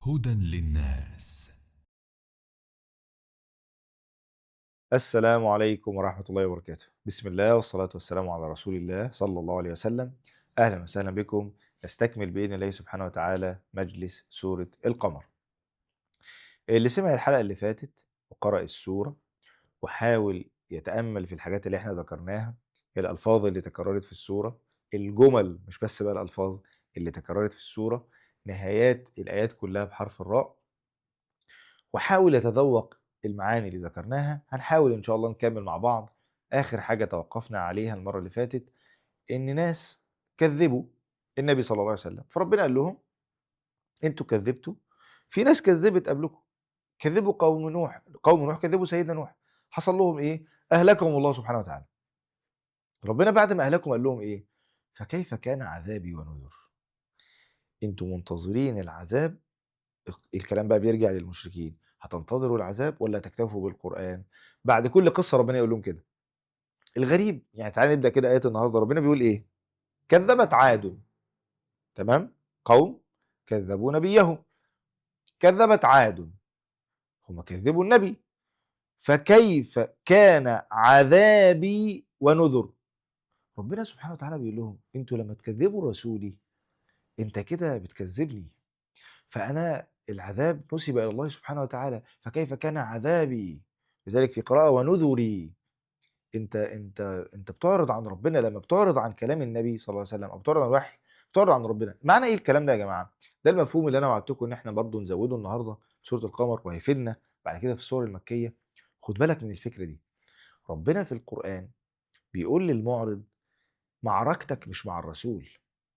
هدى للناس السلام عليكم ورحمة الله وبركاته بسم الله والصلاة والسلام على رسول الله صلى الله عليه وسلم أهلا وسهلا بكم نستكمل بإذن الله سبحانه وتعالى مجلس سورة القمر اللي سمع الحلقة اللي فاتت وقرأ السورة وحاول يتأمل في الحاجات اللي احنا ذكرناها الألفاظ اللي تكررت في السورة الجمل مش بس بقى الألفاظ اللي تكررت في السورة نهايات الآيات كلها بحرف الراء وحاول يتذوق المعاني اللي ذكرناها هنحاول إن شاء الله نكمل مع بعض آخر حاجة توقفنا عليها المرة اللي فاتت إن ناس كذبوا النبي صلى الله عليه وسلم فربنا قال لهم انتوا كذبتوا في ناس كذبت قبلكم كذبوا قوم نوح قوم نوح كذبوا سيدنا نوح حصل لهم ايه اهلكهم الله سبحانه وتعالى ربنا بعد ما اهلكهم قال لهم ايه فكيف كان عذابي ونذر انتوا منتظرين العذاب الكلام بقى بيرجع للمشركين هتنتظروا العذاب ولا تكتفوا بالقران بعد كل قصه ربنا يقول لهم كده الغريب يعني تعالى نبدا كده ايه النهارده ربنا بيقول ايه كذبت عاد تمام قوم كذبوا نبيهم كذبت عاد هم كذبوا النبي فكيف كان عذابي ونذر ربنا سبحانه وتعالى بيقول لهم انتوا لما تكذبوا رسولي انت كده بتكذبني فانا العذاب نسب الى الله سبحانه وتعالى فكيف كان عذابي لذلك في قراءه ونذري انت انت انت بتعرض عن ربنا لما بتعرض عن كلام النبي صلى الله عليه وسلم او بتعرض عن الوحي بتعرض عن ربنا معنى ايه الكلام ده يا جماعه ده المفهوم اللي انا وعدتكم ان احنا برضو نزوده النهارده في سوره القمر وهيفيدنا بعد كده في السور المكيه خد بالك من الفكره دي ربنا في القران بيقول للمعرض معركتك مش مع الرسول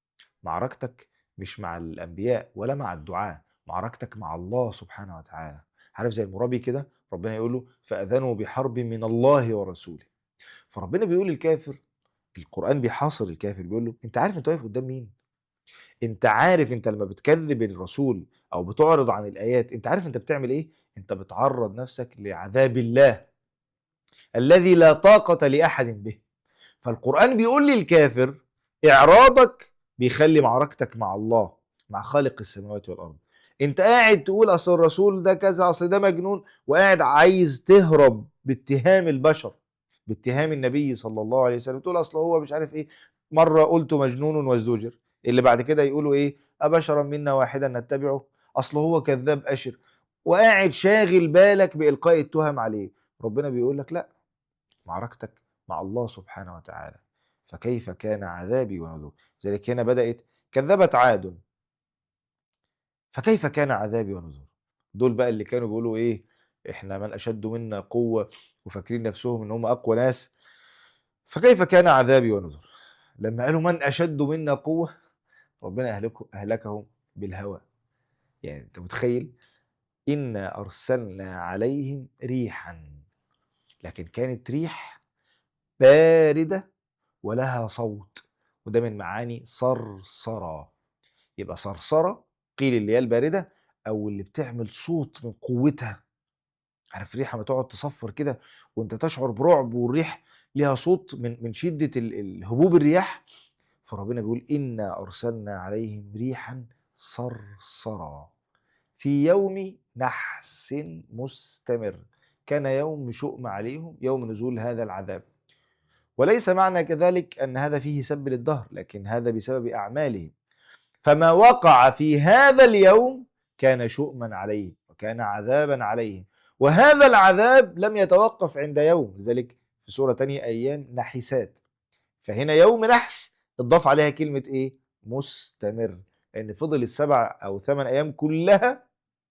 معركتك مش مع الانبياء ولا مع الدعاء معركتك مع الله سبحانه وتعالى عارف زي المرابي كده ربنا يقول له فاذنوا بحرب من الله ورسوله فربنا بيقول للكافر القران بيحاصر الكافر بيقول له انت عارف انت واقف قدام مين انت عارف انت لما بتكذب الرسول او بتعرض عن الايات انت عارف انت بتعمل ايه انت بتعرض نفسك لعذاب الله الذي لا طاقه لاحد به فالقران بيقول للكافر اعراضك بيخلي معركتك مع الله مع خالق السماوات والارض انت قاعد تقول اصل الرسول ده كذا اصل ده مجنون وقاعد عايز تهرب باتهام البشر باتهام النبي صلى الله عليه وسلم تقول اصل هو مش عارف ايه مره قلت مجنون وازدجر اللي بعد كده يقولوا ايه ابشرا منا واحدا نتبعه اصل هو كذاب اشر وقاعد شاغل بالك بالقاء التهم عليه ربنا بيقول لك لا معركتك مع الله سبحانه وتعالى فكيف كان عذابي ونذور ذلك هنا بدات كذبت عاد فكيف كان عذابي ونذور دول بقى اللي كانوا بيقولوا ايه احنا من اشد منا قوه وفاكرين نفسهم ان هم اقوى ناس فكيف كان عذابي ونذر لما قالوا من اشد منا قوه ربنا اهلكهم اهلكهم بالهوى يعني انت متخيل انا ارسلنا عليهم ريحا لكن كانت ريح بارده ولها صوت وده من معاني صرصره يبقى صرصره قيل اللي هي البارده او اللي بتعمل صوت من قوتها عارف الريحه ما تقعد تصفر كده وانت تشعر برعب والريح ليها صوت من من شده الهبوب الرياح فربنا بيقول انا ارسلنا عليهم ريحا صرصرا في يوم نحس مستمر كان يوم شؤم عليهم يوم نزول هذا العذاب وليس معنى كذلك ان هذا فيه سب للدهر لكن هذا بسبب اعمالهم فما وقع في هذا اليوم كان شؤما عليهم وكان عذابا عليهم وهذا العذاب لم يتوقف عند يوم لذلك في سورة تانية أيام نحسات فهنا يوم نحس اضاف عليها كلمة إيه؟ مستمر لأن فضل السبع أو ثمان أيام كلها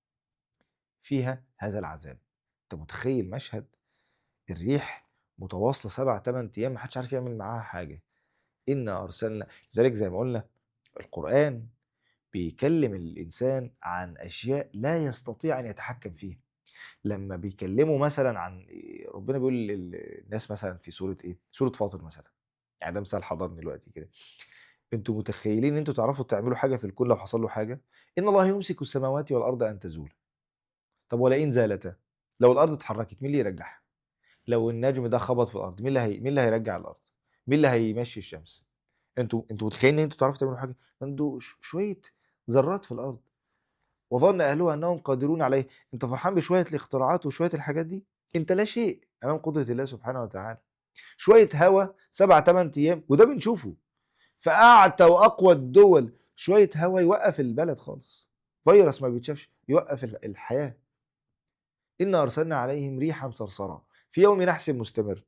فيها هذا العذاب أنت متخيل مشهد الريح متواصلة سبع ثمان أيام محدش عارف يعمل معاها حاجة إنا أرسلنا لذلك زي ما قلنا القرآن بيكلم الإنسان عن أشياء لا يستطيع أن يتحكم فيها لما بيكلموا مثلا عن ربنا بيقول للناس مثلا في سوره ايه؟ سوره فاطر مثلا يعني ده مثال حضرني دلوقتي كده انتوا متخيلين ان انتوا تعرفوا تعملوا حاجه في الكون لو حصل له حاجه ان الله يمسك السماوات والارض ان تزول طب ولئن زالتا لو الارض اتحركت مين اللي يرجعها لو النجم ده خبط في الارض مين اللي هي... مين اللي هيرجع الارض مين اللي هيمشي الشمس انتوا انتوا متخيلين ان انتوا تعرفوا تعملوا حاجه انتوا ش- شويه ذرات في الارض وظن اهلها انهم قادرون عليه انت فرحان بشويه الاختراعات وشويه الحاجات دي انت لا شيء امام قدره الله سبحانه وتعالى شويه هوا سبع ثمان ايام وده بنشوفه فاعتى واقوى الدول شويه هوا يوقف البلد خالص فيروس ما بيتشافش يوقف ال- الحياه انا ارسلنا عليهم ريحا صرصرا في يوم نحس مستمر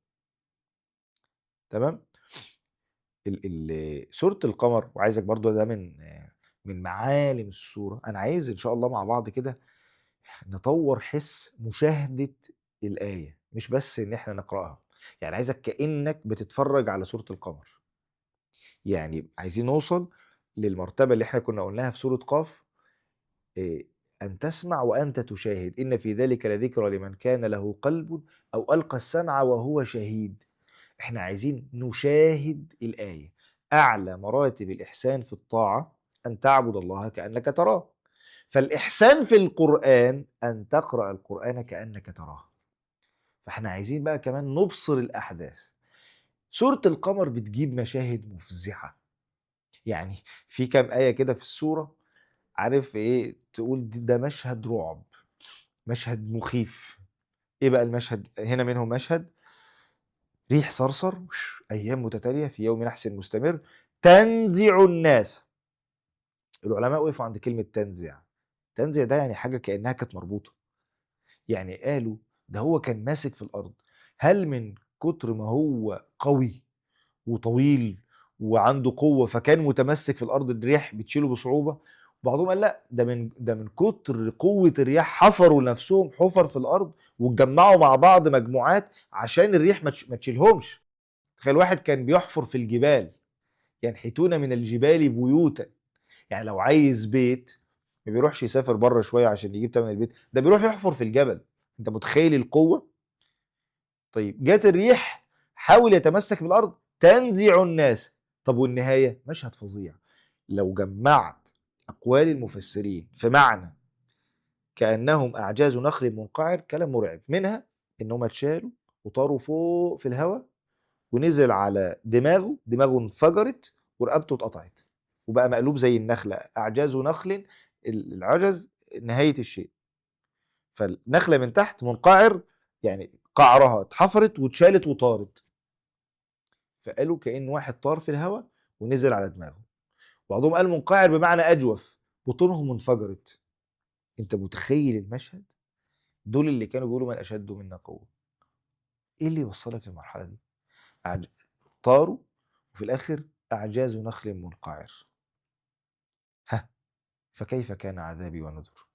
تمام ال ال سوره القمر وعايزك برضو ده من من معالم السوره انا عايز ان شاء الله مع بعض كده نطور حس مشاهده الايه مش بس ان احنا نقراها يعني عايزك كانك بتتفرج على سوره القمر يعني عايزين نوصل للمرتبه اللي احنا كنا قلناها في سوره قاف إيه، ان تسمع وانت تشاهد ان في ذلك لذكرى لمن كان له قلب او القى السمع وهو شهيد احنا عايزين نشاهد الايه اعلى مراتب الاحسان في الطاعه ان تعبد الله كانك تراه فالاحسان في القران ان تقرا القران كانك تراه فاحنا عايزين بقى كمان نبصر الاحداث سوره القمر بتجيب مشاهد مفزعه يعني في كام ايه كده في السوره عارف ايه تقول دي- ده مشهد رعب مشهد مخيف ايه بقى المشهد هنا منهم مشهد ريح صرصر ايام متتاليه في يوم نحس مستمر تنزع الناس العلماء وقفوا عند كلمه تنزع تنزع ده يعني حاجه كانها كانت مربوطه يعني قالوا ده هو كان ماسك في الارض هل من كتر ما هو قوي وطويل وعنده قوه فكان متمسك في الارض الريح بتشيله بصعوبه بعضهم قال لا ده من ده من كتر قوه الرياح حفروا لنفسهم حفر في الارض واتجمعوا مع بعض مجموعات عشان الريح ما تش- ما تشيلهمش تخيل واحد كان بيحفر في الجبال ينحتون من الجبال بيوتا يعني لو عايز بيت ما بيروحش يسافر بره شويه عشان يجيب تمن البيت ده بيروح يحفر في الجبل انت متخيل القوه طيب جت الريح حاول يتمسك بالارض تنزع الناس طب والنهايه مشهد فظيع لو جمعت اقوال المفسرين في معنى كانهم اعجاز نخل منقعر كلام مرعب منها ان هم اتشالوا وطاروا فوق في الهواء ونزل على دماغه دماغه انفجرت ورقبته اتقطعت وبقى مقلوب زي النخله اعجاز نخل العجز نهايه الشيء فالنخله من تحت منقعر يعني قعرها اتحفرت واتشالت وطارت فقالوا كأن واحد طار في الهواء ونزل على دماغه بعضهم قال منقعر بمعنى أجوف بطونهم انفجرت انت متخيل المشهد دول اللي كانوا بيقولوا من أشد منا قوة ايه اللي يوصلك للمرحلة دي أعج... طاروا وفي الآخر أعجاز نخل منقعر ها فكيف كان عذابي ونذر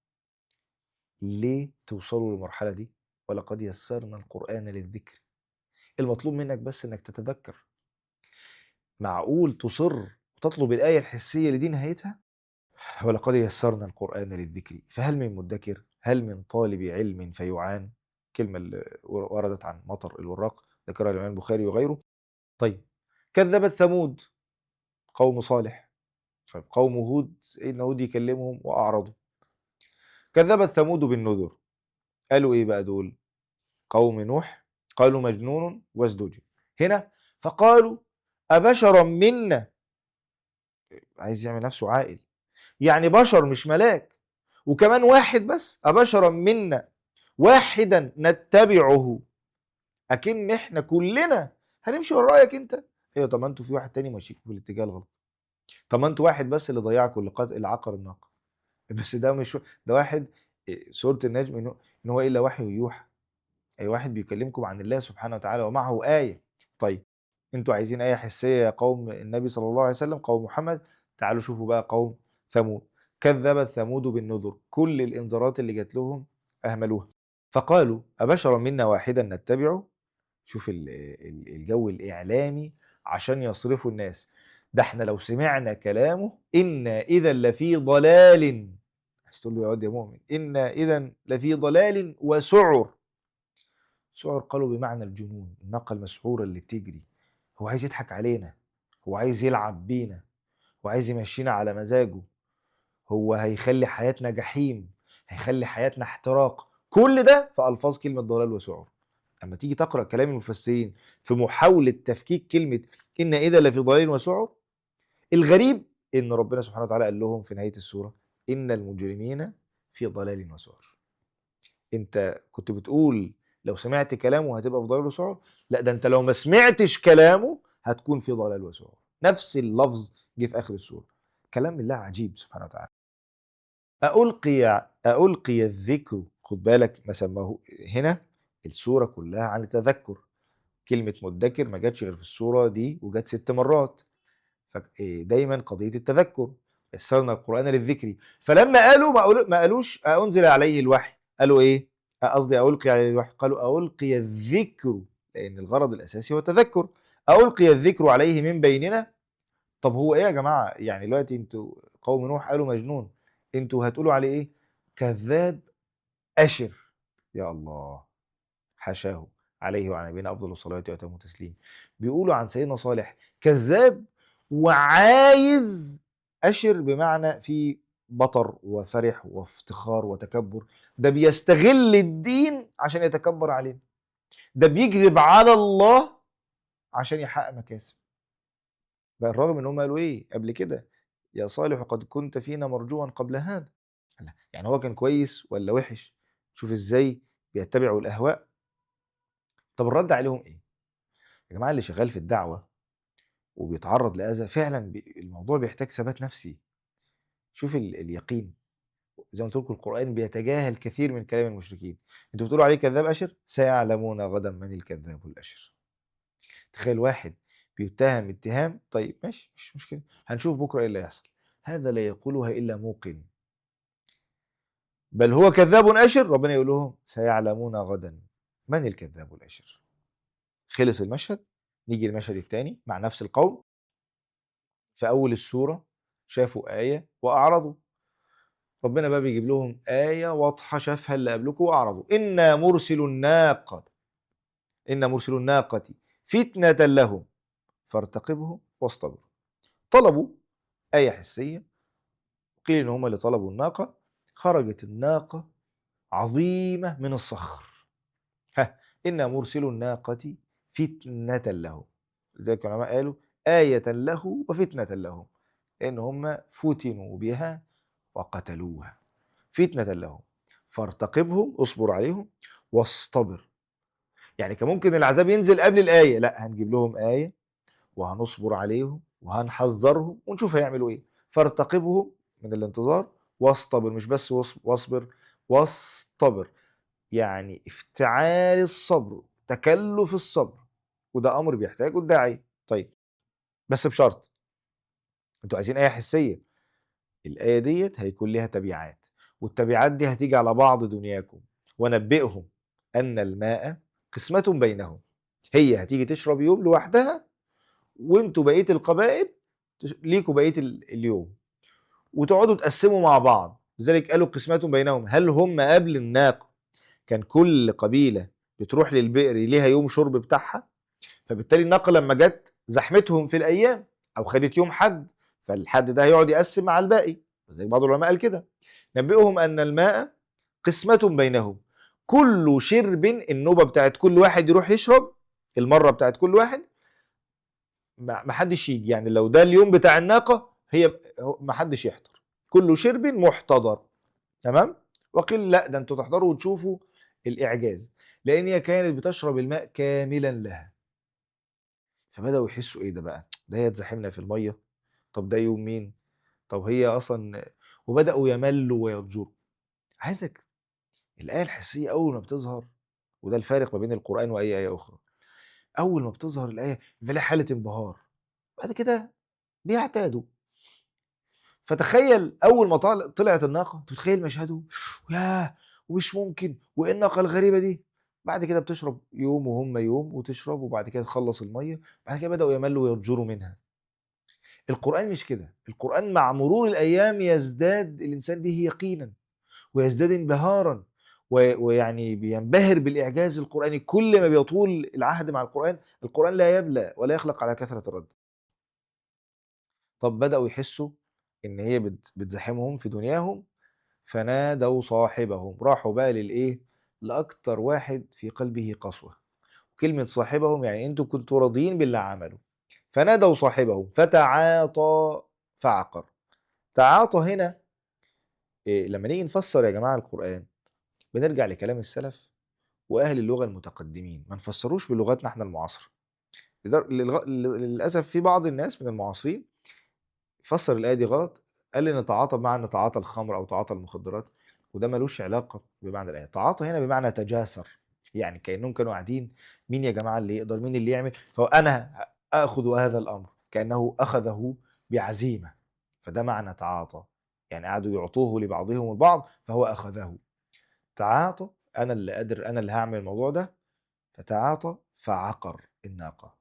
ليه توصلوا للمرحلة دي ولقد يسرنا القرآن للذكر المطلوب منك بس انك تتذكر معقول تصر وتطلب الآية الحسية اللي دي نهايتها ولقد يسرنا القرآن للذكر فهل من مدكر هل من طالب علم فيعان كلمة اللي وردت عن مطر الوراق ذكرها الإمام البخاري وغيره طيب كذبت ثمود قوم صالح طيب قوم هود إن هود يكلمهم وأعرضوا كذبت ثمود بالنذر قالوا إيه بقى دول قوم نوح قالوا مجنون وازدجر هنا فقالوا أبشرا منا عايز يعمل نفسه عاقل يعني بشر مش ملاك وكمان واحد بس أبشرا منا واحدا نتبعه أكن إحنا كلنا هنمشي ورا رأيك أنت أيوة طب ما أنتوا في واحد تاني ماشيكوا في الاتجاه الغلط طب ما أنتوا واحد بس اللي ضيعكوا اللي قات- اللي عقر الناقة بس ده مش ده واحد إيه، سورة النجم إنه إن هو إلا وحي يوحى أي واحد بيكلمكم عن الله سبحانه وتعالى ومعه آية طيب انتوا عايزين آية حسية يا قوم النبي صلى الله عليه وسلم قوم محمد تعالوا شوفوا بقى قوم ثمود كذبت ثمود بالنذر كل الإنذارات اللي جات لهم أهملوها فقالوا أبشرا منا واحدا نتبعه شوف ال- ال- الجو الإعلامي عشان يصرفوا الناس ده احنا لو سمعنا كلامه إنا إذا لفي ضلال عايز تقول له يا واد يا مؤمن إنا إذا لفي ضلال وسعر سعر قالوا بمعنى الجنون الناقة المسعورة اللي بتجري هو عايز يضحك علينا هو عايز يلعب بينا هو عايز يمشينا على مزاجه هو هيخلي حياتنا جحيم هيخلي حياتنا احتراق كل ده في ألفاظ كلمة ضلال وسعر أما تيجي تقرأ كلام المفسرين في محاولة تفكيك كلمة إن إذا لفي ضلال وسعر الغريب إن ربنا سبحانه وتعالى قال لهم في نهاية السورة إن المجرمين في ضلال وسعر أنت كنت بتقول لو سمعت كلامه هتبقى في ضلال وسعر لا ده أنت لو ما سمعتش كلامه هتكون في ضلال وسعر نفس اللفظ جه في آخر السورة كلام الله عجيب سبحانه وتعالى ألقي ألقي الذكر خد بالك ما سماه هنا السورة كلها عن التذكر كلمة مدكر ما جاتش غير في السورة دي وجت ست مرات دايما قضية التذكر يسرنا القرآن للذكر فلما قالوا ما, قالوا ما قالوش أنزل عليه الوحي قالوا إيه قصدي ألقي عليه الوحي قالوا ألقي الذكر لأن الغرض الأساسي هو التذكر ألقي الذكر عليه من بيننا طب هو إيه يا جماعة يعني دلوقتي أنتوا قوم نوح قالوا مجنون أنتوا هتقولوا عليه إيه كذاب أشر يا الله حاشاه عليه وعلى نبينا افضل الصلاه واتم التسليم بيقولوا عن سيدنا صالح كذاب وعايز اشر بمعنى في بطر وفرح وافتخار وتكبر ده بيستغل الدين عشان يتكبر علينا ده بيكذب على الله عشان يحقق مكاسب بل رغم ان هم قالوا ايه قبل كده يا صالح قد كنت فينا مرجوا قبل هذا يعني هو كان كويس ولا وحش شوف ازاي بيتبعوا الاهواء طب الرد عليهم ايه يا جماعه اللي شغال في الدعوه وبيتعرض لاذى فعلا الموضوع بيحتاج ثبات نفسي شوف اليقين زي ما قلت لكم القران بيتجاهل كثير من كلام المشركين انتوا بتقولوا عليه كذاب اشر سيعلمون غدا من الكذاب الاشر تخيل واحد بيتهم اتهام طيب ماشي مش مشكله هنشوف بكره ايه اللي هيحصل هذا لا يقولها الا موقن بل هو كذاب اشر ربنا يقول لهم سيعلمون غدا من الكذاب الاشر خلص المشهد نيجي المشهد الثاني مع نفس القوم في اول السوره شافوا ايه واعرضوا ربنا بقى بيجيب لهم ايه واضحه شافها اللي قبلكم واعرضوا انا مرسل الناقه انا مرسل الناقه فتنه لهم فارتقبهم واصطبروا طلبوا ايه حسيه قيل ان هم اللي طلبوا الناقه خرجت الناقه عظيمه من الصخر ها إنا مرسل الناقة فتنة له لذلك العلماء قالوا آية له وفتنة لهم لأن هم فتنوا بها وقتلوها فتنة لهم فارتقبهم اصبر عليهم واصطبر يعني كان ممكن العذاب ينزل قبل الآية لا هنجيب لهم آية وهنصبر عليهم وهنحذرهم ونشوف هيعملوا ايه فارتقبهم من الانتظار واصطبر مش بس واصبر واصطبر يعني افتعال الصبر تكلف الصبر وده امر بيحتاجه الداعي طيب بس بشرط انتوا عايزين ايه حسيه الايه ديت هيكون لها تبعات والتبعات دي هتيجي على بعض دنياكم ونبئهم ان الماء قسمه بينهم هي هتيجي تشرب يوم لوحدها وانتوا بقيه القبائل ليكوا بقيه اليوم وتقعدوا تقسموا مع بعض لذلك قالوا قسمة بينهم هل هم قبل الناقة كان كل قبيله بتروح للبئر ليها يوم شرب بتاعها فبالتالي الناقه لما جت زحمتهم في الايام او خدت يوم حد فالحد ده هيقعد يقسم مع الباقي زي بعض العلماء قال كده نبئهم ان الماء قسمه بينهم كل شرب النوبه بتاعت كل واحد يروح يشرب المره بتاعت كل واحد ما حدش يجي يعني لو ده اليوم بتاع الناقه هي ما حدش يحضر كل شرب محتضر تمام وقيل لا ده انتوا تحضروا وتشوفوا الإعجاز لأن هي كانت بتشرب الماء كاملا لها فبدأوا يحسوا إيه ده بقى ده هي تزحمنا في المية طب ده يوم مين طب هي أصلا وبدأوا يملوا ويضجروا عايزك الآية الحسية أول ما بتظهر وده الفارق ما بين القرآن وأي آية أخرى أول ما بتظهر الآية بيبقى حالة انبهار بعد كده بيعتادوا فتخيل أول ما طلعت الناقة تتخيل مشهده ياه ومش ممكن وايه الناقه الغريبه دي بعد كده بتشرب يوم وهم يوم وتشرب وبعد كده تخلص الميه بعد كده بداوا يملوا ويرجروا منها القران مش كده القران مع مرور الايام يزداد الانسان به يقينا ويزداد انبهارا ويعني بينبهر بالاعجاز القراني كل ما بيطول العهد مع القران القران لا يبلى ولا يخلق على كثره الرد طب بداوا يحسوا ان هي بتزاحمهم في دنياهم فنادوا صاحبهم راحوا بقى للايه لاكتر واحد في قلبه قسوه كلمه صاحبهم يعني انتوا كنتوا راضيين باللي عملوا فنادوا صاحبهم فتعاطى فعقر تعاطى هنا إيه لما نيجي نفسر يا جماعه القران بنرجع لكلام السلف واهل اللغه المتقدمين ما نفسروش بلغتنا احنا المعاصره لدر- للغ- للاسف في بعض الناس من المعاصرين فسر الايه دي غلط قال لي نتعاطى بمعنى نتعاطى الخمر او تعاطى المخدرات وده ملوش علاقه بمعنى الايه تعاطى هنا بمعنى تجاسر يعني كانهم كانوا قاعدين مين يا جماعه اللي يقدر مين اللي يعمل فانا اخذ هذا الامر كانه اخذه بعزيمه فده معنى تعاطى يعني قعدوا يعطوه لبعضهم البعض فهو اخذه تعاطى انا اللي قادر انا اللي هعمل الموضوع ده فتعاطى فعقر الناقه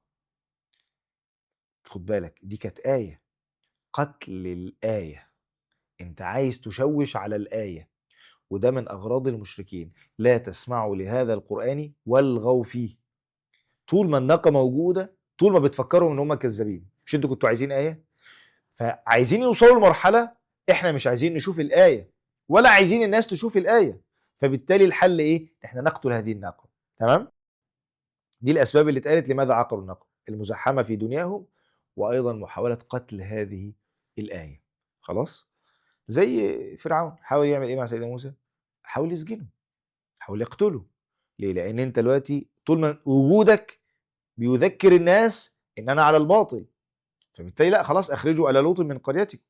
خد بالك دي كانت ايه قتل الايه انت عايز تشوش على الايه وده من اغراض المشركين لا تسمعوا لهذا القران والغوا فيه طول ما الناقه موجوده طول ما بتفكروا ان هم كذابين مش انتوا كنتوا عايزين ايه فعايزين يوصلوا لمرحله احنا مش عايزين نشوف الايه ولا عايزين الناس تشوف الايه فبالتالي الحل ايه احنا نقتل هذه الناقه تمام دي الاسباب اللي اتقالت لماذا عقروا الناقه المزاحمه في دنياهم وايضا محاوله قتل هذه الايه خلاص زي فرعون حاول يعمل ايه مع سيدنا موسى حاول يسجنه حاول يقتله ليه لان انت دلوقتي طول ما وجودك بيذكر الناس ان انا على الباطل فبالتالي لا خلاص اخرجوا على لوط من قريتكم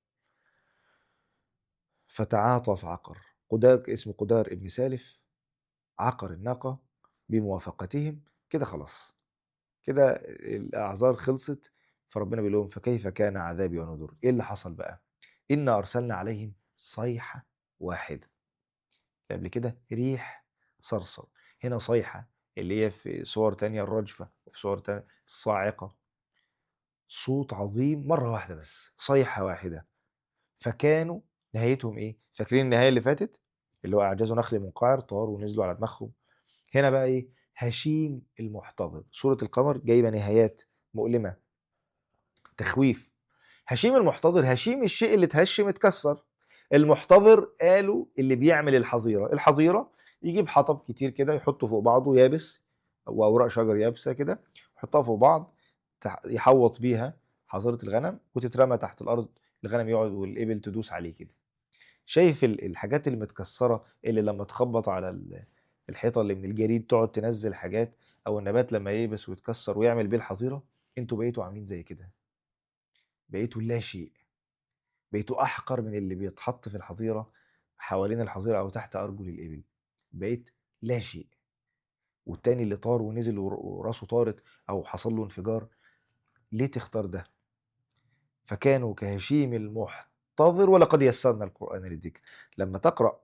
فتعاطى فعقر قدار اسمه قدار ابن سالف عقر الناقه بموافقتهم كده خلاص كده الاعذار خلصت فربنا بيقول لهم فكيف كان عذابي ونذر ايه اللي حصل بقى انا ارسلنا عليهم صيحه واحده قبل كده ريح صرصر هنا صيحه اللي هي في صور تانية الرجفه وفي صور تانية الصاعقه صوت عظيم مره واحده بس صيحه واحده فكانوا نهايتهم ايه فاكرين النهايه اللي فاتت اللي هو اعجازوا نخل منقعر طاروا ونزلوا على دماغهم هنا بقى ايه هشيم المحتضر سوره القمر جايبه نهايات مؤلمه تخويف هشيم المحتضر هشيم الشيء اللي اتهشم اتكسر المحتضر قالوا اللي بيعمل الحظيره الحظيره يجيب حطب كتير كده يحطه فوق بعضه يابس او اوراق شجر يابسه كده يحطها فوق بعض تح- يحوط بيها حظيره الغنم وتترمى تحت الارض الغنم يقعد والابل تدوس عليه كده شايف ال- الحاجات اللي متكسره اللي لما تخبط على ال- الحيطه اللي من الجريد تقعد تنزل حاجات او النبات لما ييبس ويتكسر ويعمل بيه الحظيره انتوا بقيتوا عاملين زي كده بقيتوا لا شيء بقيتوا احقر من اللي بيتحط في الحظيره حوالين الحظيره او تحت ارجل الابل بقيت لا شيء والتاني اللي طار ونزل ور- وراسه طارت او حصل له انفجار ليه تختار ده فكانوا كهشيم المحتضر ولقد يسرنا القران للذكر لما تقرا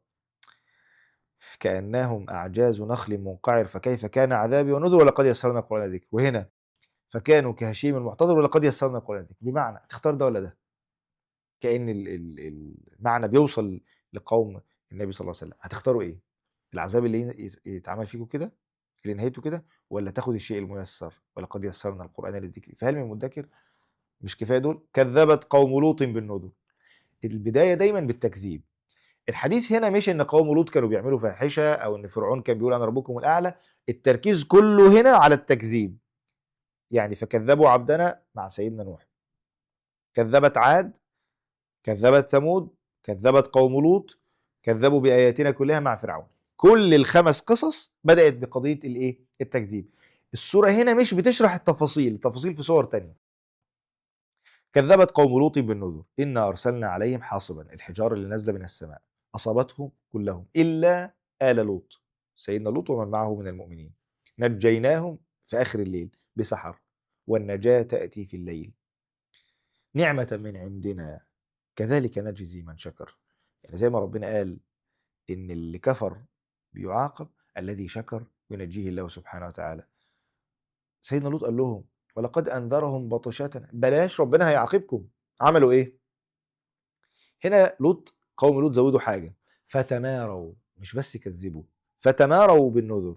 كانهم اعجاز نخل منقعر فكيف كان عذابي ونذر ولقد يسرنا القران للذكر وهنا فكانوا كهشيم المحتضر ولقد يسرنا القران للذكر بمعنى تختار ده ولا ده كان ال- ال- المعنى بيوصل لقوم النبي صلى الله عليه وسلم هتختاروا ايه العذاب اللي ي- يتعمل فيكم كده اللي نهايته كده ولا تاخد الشيء الميسر ولقد يسرنا القران للذكر فهل من مدكر مش كفايه دول كذبت قوم لوط بالنذر البدايه دايما بالتكذيب الحديث هنا مش ان قوم لوط كانوا بيعملوا فاحشه او ان فرعون كان بيقول انا ربكم الاعلى التركيز كله هنا على التكذيب يعني فكذبوا عبدنا مع سيدنا نوح كذبت عاد كذبت ثمود كذبت قوم لوط كذبوا باياتنا كلها مع فرعون كل الخمس قصص بدات بقضيه الايه التكذيب السوره هنا مش بتشرح التفاصيل التفاصيل في صور تانية كذبت قوم لوط بالنذر إنا أرسلنا عليهم حاصبا الحجارة اللي نازلة من السماء أصابتهم كلهم إلا آل لوط سيدنا لوط ومن معه من المؤمنين نجيناهم في آخر الليل بسحر والنجاة تأتي في الليل نعمة من عندنا كذلك نجزي من شكر يعني زي ما ربنا قال إن اللي كفر بيعاقب الذي شكر ينجيه الله سبحانه وتعالى سيدنا لوط قال لهم ولقد انذرهم بطشتنا بلاش ربنا هيعاقبكم عملوا ايه هنا لوط قوم لوط زودوا حاجه فتماروا مش بس كذبوا فتماروا بالنذر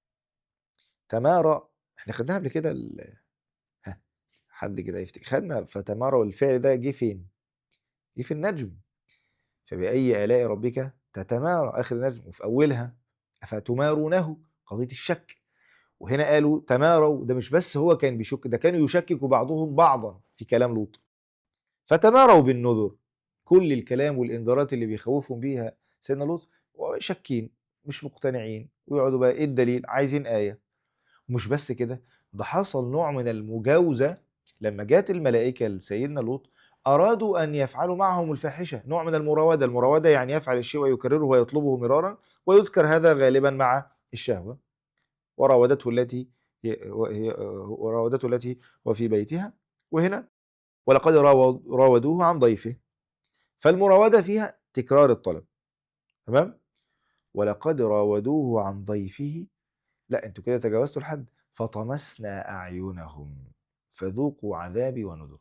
تمارى احنا خدناها قبل كده ال... ها حد كده يفتكر خدنا فتماروا الفعل ده جه فين جه في النجم فبأي آلاء ربك تتمارى آخر النجم وفي أولها أفتمارونه قضية الشك وهنا قالوا تماروا ده مش بس هو كان بيشك ده كانوا يشككوا بعضهم بعضا في كلام لوط فتماروا بالنذر كل الكلام والانذارات اللي بيخوفهم بيها سيدنا لوط شاكين مش مقتنعين ويقعدوا بقى ايه الدليل عايزين ايه ومش بس كده ده حصل نوع من المجاوزه لما جات الملائكه لسيدنا لوط ارادوا ان يفعلوا معهم الفاحشه نوع من المراوده المراوده يعني يفعل الشيء ويكرره ويطلبه مرارا ويذكر هذا غالبا مع الشهوه وراودته التي هي هي- وراودته التي وفي بيتها وهنا ولقد راود- راودوه عن ضيفه فالمراوده فيها تكرار الطلب تمام ولقد راودوه عن ضيفه لا انتوا كده تجاوزتوا الحد فطمسنا اعينهم فذوقوا عذابي ونذر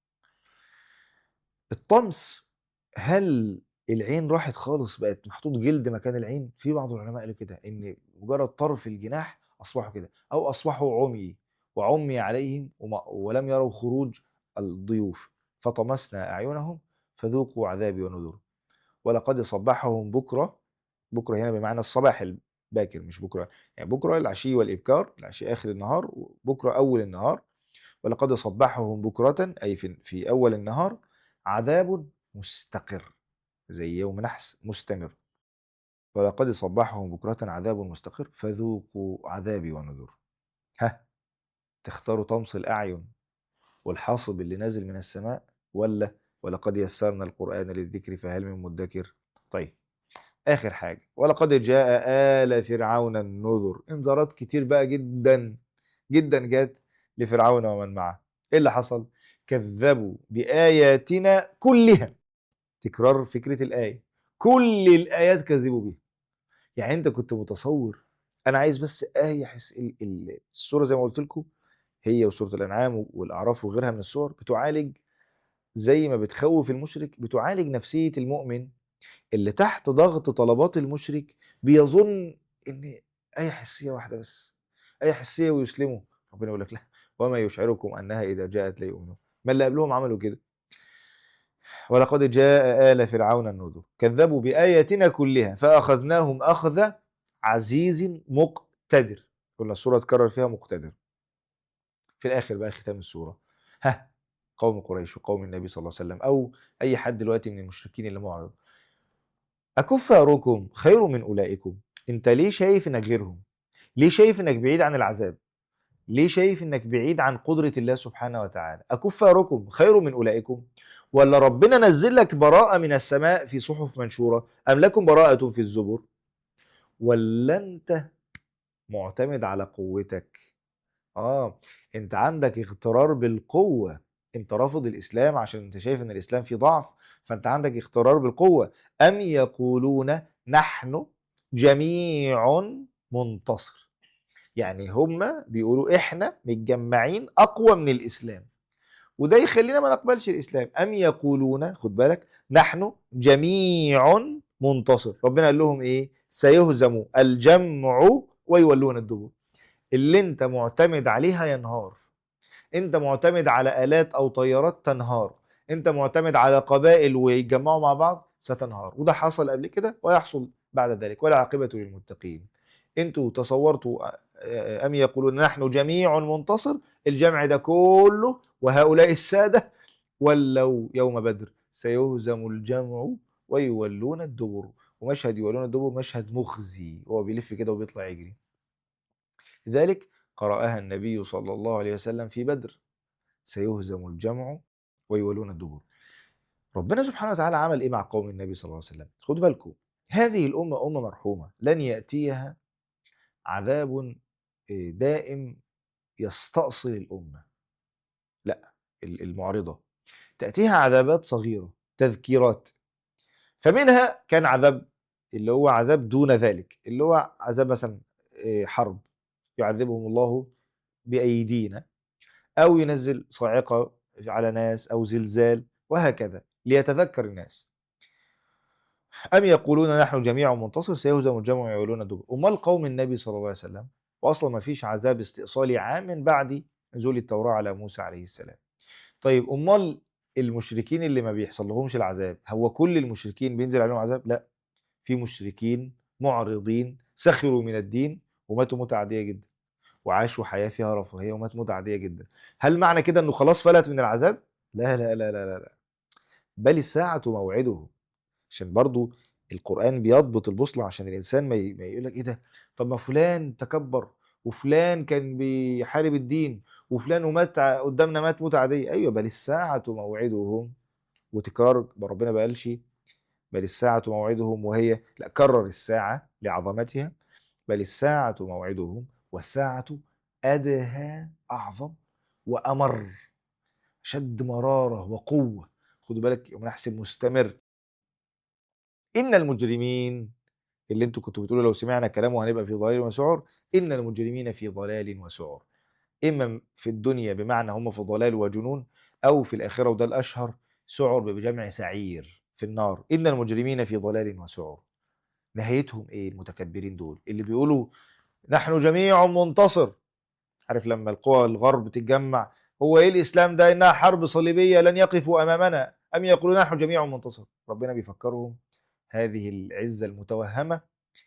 الطمس هل العين راحت خالص بقت محطوط جلد مكان العين في بعض العلماء قالوا كده ان مجرد طرف الجناح اصبحوا كده او اصبحوا عمي وعمي عليهم وما- ولم يروا خروج الضيوف فطمسنا اعينهم فذوقوا عذابي ونذر ولقد صبحهم بكره بكره هنا بمعنى الصباح الباكر مش بكره يعني بكره العشي والابكار العشي اخر النهار وبكره اول النهار ولقد صبحهم بكره اي في, في اول النهار عذاب مستقر زي يوم نحس مستمر ولقد صبحهم بكرة عذاب مستقر فذوقوا عذابي ونذر ها تختاروا طمس الأعين والحاصب اللي نازل من السماء ولا ولقد يسرنا القرآن للذكر فهل من مدكر طيب آخر حاجة ولقد جاء آل فرعون النذر انذارات كتير بقى جدا جدا جات لفرعون ومن معه ايه اللي حصل كذبوا بآياتنا كلها تكرار فكرة الآية كل الآيات كذبوا بيها يعني أنت كنت متصور أنا عايز بس آية حس ال- ال- السورة زي ما قلت لكم هي وسورة الأنعام والأعراف وغيرها من السور بتعالج زي ما بتخوف المشرك بتعالج نفسية المؤمن اللي تحت ضغط طلبات المشرك بيظن إن آية حسية واحدة بس آية حسية ويسلموا ربنا يقول لك لا وما يشعركم أنها إذا جاءت لا يؤمنون ما اللي قبلهم عملوا كده ولقد جاء آل فرعون النذر كذبوا بآياتنا كلها فأخذناهم أخذ عزيز مقتدر قلنا السورة تكرر فيها مقتدر في الآخر بقى ختام السورة ها قوم قريش وقوم النبي صلى الله عليه وسلم أو أي حد دلوقتي من المشركين اللي معرض أكفاركم خير من أولئكم أنت ليه شايف إنك غيرهم ليه شايف إنك بعيد عن العذاب ليه شايف إنك بعيد عن قدرة الله سبحانه وتعالى أكفاركم خير من أولئكم ولا ربنا نزل لك براءة من السماء في صحف منشورة أم لكم براءة في الزبر ولا أنت معتمد على قوتك آه أنت عندك اغترار بالقوة أنت رافض الإسلام عشان أنت شايف أن الإسلام فيه ضعف فأنت عندك اغترار بالقوة أم يقولون نحن جميع منتصر يعني هم بيقولوا إحنا متجمعين أقوى من الإسلام وده يخلينا ما نقبلش الاسلام ام يقولون خد بالك نحن جميع منتصر ربنا قال لهم ايه سيهزم الجمع ويولون الدبر اللي انت معتمد عليها ينهار انت معتمد على الات او طيارات تنهار انت معتمد على قبائل ويتجمعوا مع بعض ستنهار وده حصل قبل كده ويحصل بعد ذلك ولا عاقبه للمتقين انتوا تصورتوا ام يقولون نحن جميع منتصر الجمع ده كله وهؤلاء السادة ولوا يوم بدر سيهزم الجمع ويولون الدبر ومشهد يولون الدبر مشهد مخزي هو بيلف كده وبيطلع يجري لذلك قرأها النبي صلى الله عليه وسلم في بدر سيهزم الجمع ويولون الدبر ربنا سبحانه وتعالى عمل ايه مع قوم النبي صلى الله عليه وسلم خدوا بالكم هذه الأمة أمة مرحومة لن يأتيها عذاب دائم يستأصل الأمة لا المعرضة تأتيها عذابات صغيرة تذكيرات فمنها كان عذاب اللي هو عذاب دون ذلك اللي هو عذاب مثلا حرب يعذبهم الله بأيدينا أو ينزل صاعقة على ناس أو زلزال وهكذا ليتذكر الناس أم يقولون نحن جميع منتصر سيهزم الجمع ويولون الدبر أمال قوم النبي صلى الله عليه وسلم وأصلا ما فيش عذاب استئصالي عام من بعد نزول التوراة على موسى عليه السلام طيب أمال المشركين اللي ما بيحصل لهمش العذاب هو كل المشركين بينزل عليهم عذاب لا في مشركين معرضين سخروا من الدين وماتوا موتة عادية جدا وعاشوا حياة فيها رفاهية وماتوا موتة عادية جدا هل معنى كده انه خلاص فلت من العذاب لا لا لا لا لا, لا. بل الساعة موعده عشان برضو القرآن بيضبط البوصلة عشان الإنسان ما ي- ما يقول لك إيه ده طب ما فلان تكبر وفلان كان بيحارب الدين وفلان ومات ع- قدامنا مات موتة عادية أيوة بل الساعة موعدهم وتكرار ربنا ما قالش بل الساعة موعدهم وهي لا كرر الساعة لعظمتها بل الساعة موعدهم والساعة أدهى أعظم وأمر شد مرارة وقوة خدوا بالك يوم نحسب مستمر إن المجرمين اللي انتوا كنتوا بتقولوا لو سمعنا كلامه هنبقى في ضلال وسعر إن المجرمين في ضلال وسعر إما في الدنيا بمعنى هم في ضلال وجنون أو في الآخرة وده الأشهر سعر بجمع سعير في النار إن المجرمين في ضلال وسعر نهايتهم إيه المتكبرين دول اللي بيقولوا نحن جميع منتصر عارف لما القوى الغرب تتجمع هو ايه الاسلام ده انها حرب صليبيه لن يقفوا امامنا ام يقولون نحن جميع منتصر ربنا بيفكرهم هذه العزه المتوهمه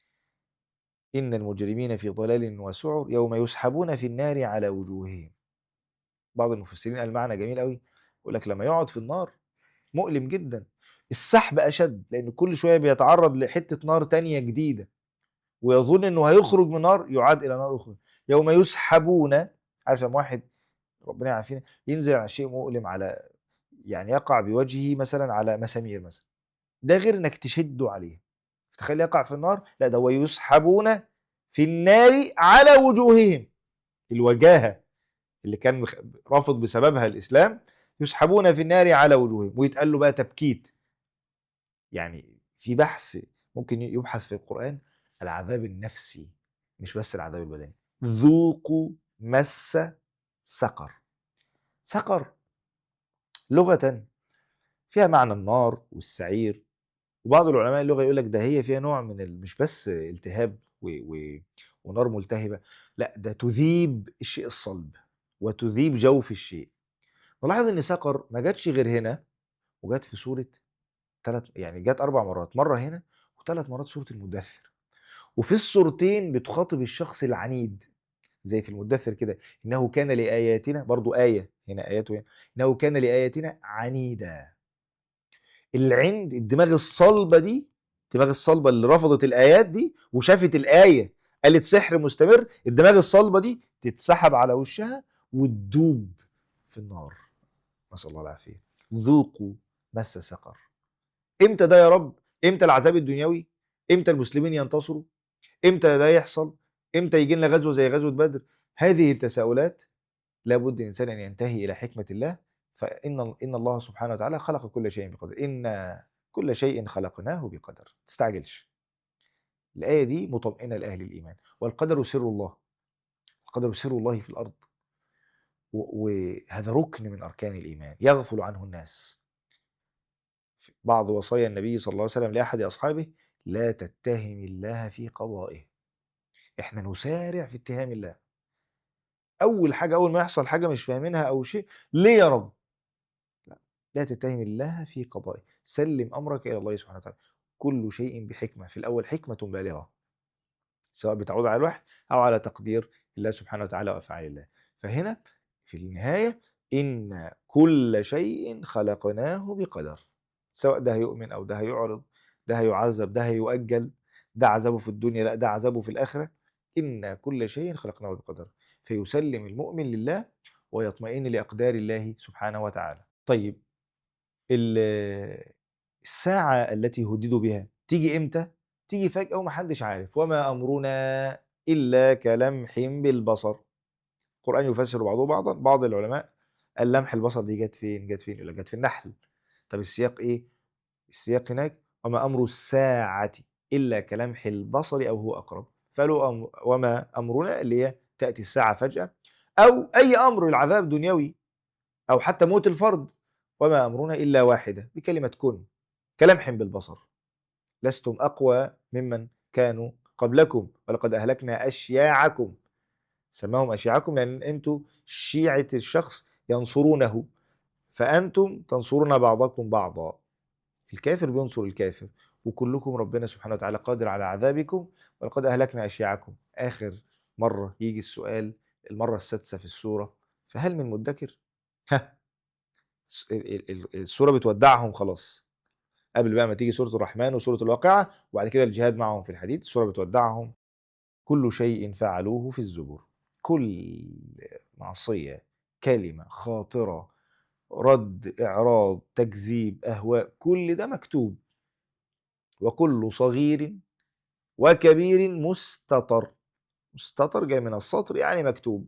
ان المجرمين في ضلال وسعر يوم يسحبون في النار على وجوههم بعض المفسرين قال معنى جميل قوي يقول لك لما يقعد في النار مؤلم جدا السحب اشد لان كل شويه بيتعرض لحته نار تانية جديده ويظن انه هيخرج من نار يعاد الى نار اخرى يوم يسحبون عارف لما واحد ربنا يعافينا ينزل على شيء مؤلم على يعني يقع بوجهه مثلا على مسامير مثلا ده غير انك تشده عليه تخيل يقع في النار لا ده هو يسحبون في النار على وجوههم الوجاهه اللي كان مخ- رافض بسببها الاسلام يسحبون في النار على وجوههم ويتقال له بقى تبكيت يعني في بحث ممكن يبحث في القران العذاب النفسي مش بس العذاب البدني ذوقوا مس سقر سقر لغة فيها معنى النار والسعير وبعض العلماء اللغة يقول لك ده هي فيها نوع من ال- مش بس التهاب و... و... ونار ملتهبة لا ده تذيب الشيء الصلب وتذيب جوف الشيء نلاحظ ان سقر ما جاتش غير هنا وجات في سورة ثلاث يعني جات أربع مرات مرة هنا وثلاث مرات سورة المدثر وفي الصورتين بتخاطب الشخص العنيد زي في المدثر كده انه كان لاياتنا برضو ايه هنا اياته هنا انه كان لاياتنا عنيدا العند الدماغ الصلبه دي الدماغ الصلبه اللي رفضت الايات دي وشافت الايه قالت سحر مستمر الدماغ الصلبه دي تتسحب على وشها وتدوب في النار نسال الله العافيه ذوقوا مس سقر امتى ده يا رب امتى العذاب الدنيوي امتى المسلمين ينتصروا امتى ده يحصل امتى يجي لنا غزوه زي غزوه بدر هذه التساؤلات لابد الانسان ان ينتهي الى حكمه الله فان ان الله سبحانه وتعالى خلق كل شيء بقدر ان كل شيء خلقناه بقدر ما تستعجلش الايه دي مطمئنه لاهل الايمان والقدر سر الله القدر سر الله في الارض و- وهذا ركن من اركان الايمان يغفل عنه الناس في بعض وصايا النبي صلى الله عليه وسلم لاحد اصحابه لا تتهم الله في قضائه احنا نسارع في اتهام الله اول حاجه اول ما يحصل حاجه مش فاهمينها او شيء ليه يا رب لا لا تتهم الله في قضائه سلم امرك الى الله سبحانه وتعالى كل شيء بحكمه في الاول حكمه بالغه سواء بتعود على الوحي او على تقدير الله سبحانه وتعالى وافعال الله فهنا في النهايه ان كل شيء خلقناه بقدر سواء ده هيؤمن او ده هيعرض ده هيعذب ده هيؤجل ده عذابه في الدنيا لا ده عذابه في الاخره ان كل شيء خلقناه بقدر فيسلم المؤمن لله ويطمئن لاقدار الله سبحانه وتعالى طيب ال- الساعه التي هددوا بها تيجي امتى تيجي فجاه ومحدش عارف وما امرنا الا كلمح بالبصر القران يفسر بعضه بعضا بعض العلماء قال لمح البصر دي جت فين جت فين يقول لك جت في النحل طب السياق ايه السياق هناك وما امر الساعه الا كلمح البصر او هو اقرب فقالوا أم وما امرنا اللي هي تاتي الساعه فجاه او اي امر العذاب دنيوي او حتى موت الفرد وما امرنا الا واحده بكلمه كن كلمح بالبصر لستم اقوى ممن كانوا قبلكم ولقد اهلكنا اشياعكم سماهم اشياعكم لان انتم شيعه الشخص ينصرونه فانتم تنصرون بعضكم بعضا الكافر بينصر الكافر وكلكم ربنا سبحانه وتعالى قادر على عذابكم ولقد اهلكنا اشياعكم اخر مره يجي السؤال المره السادسه في السوره فهل من مدكر ها ال- ال- ال- السوره بتودعهم خلاص قبل بقى ما تيجي سورة الرحمن وسورة الواقعة وبعد كده الجهاد معهم في الحديد السورة بتودعهم كل شيء فعلوه في الزبر كل معصية كلمة خاطرة رد إعراض تكذيب أهواء كل ده مكتوب وكل صغير وكبير مستطر مستطر جاي من السطر يعني مكتوب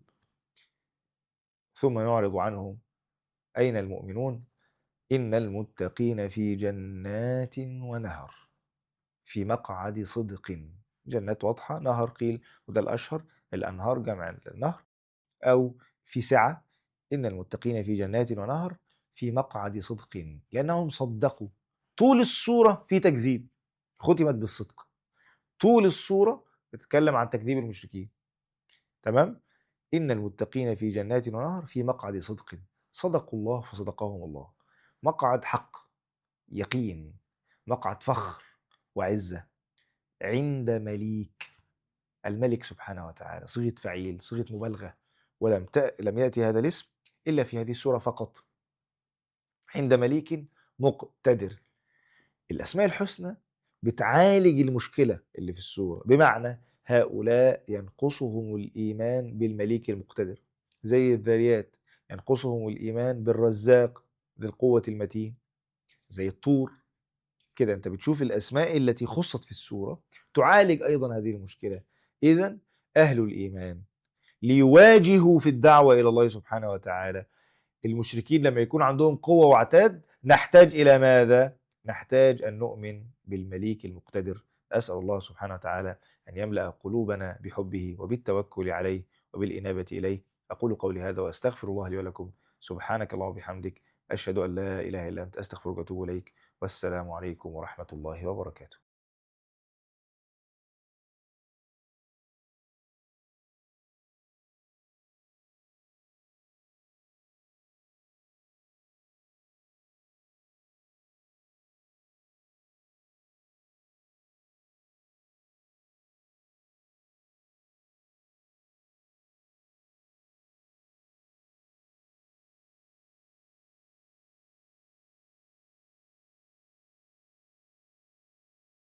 ثم يعرض عنه أين المؤمنون إن المتقين في جنات ونهر في مقعد صدق جنات واضحة نهر قيل وده الأشهر الأنهار جمع النهر أو في سعة إن المتقين في جنات ونهر في مقعد صدق لأنهم صدقوا طول الصورة في تكذيب ختمت بالصدق طول الصورة بتتكلم عن تكذيب المشركين تمام إن المتقين في جنات ونهر في مقعد صدق صدقوا الله فصدقهم الله مقعد حق يقين مقعد فخر وعزة عند مليك الملك سبحانه وتعالى صيغة فعيل صيغة مبالغة ولم ت... لم يأتي هذا الاسم إلا في هذه السورة فقط عند مليك مقتدر الأسماء الحسنى بتعالج المشكلة اللي في السورة بمعنى هؤلاء ينقصهم الإيمان بالمليك المقتدر زي الذريات ينقصهم الإيمان بالرزاق ذي القوة المتين زي الطور كده أنت بتشوف الأسماء التي خصت في السورة تعالج أيضا هذه المشكلة إذا أهل الإيمان ليواجهوا في الدعوة إلى الله سبحانه وتعالى المشركين لما يكون عندهم قوة وعتاد نحتاج إلى ماذا؟ نحتاج أن نؤمن بالمليك المقتدر أسأل الله سبحانه وتعالى أن يملأ قلوبنا بحبه وبالتوكل عليه وبالإنابة إليه أقول قولي هذا وأستغفر الله لي ولكم سبحانك اللهم وبحمدك أشهد أن لا إله إلا أنت أستغفرك وأتوب إليك والسلام عليكم ورحمة الله وبركاته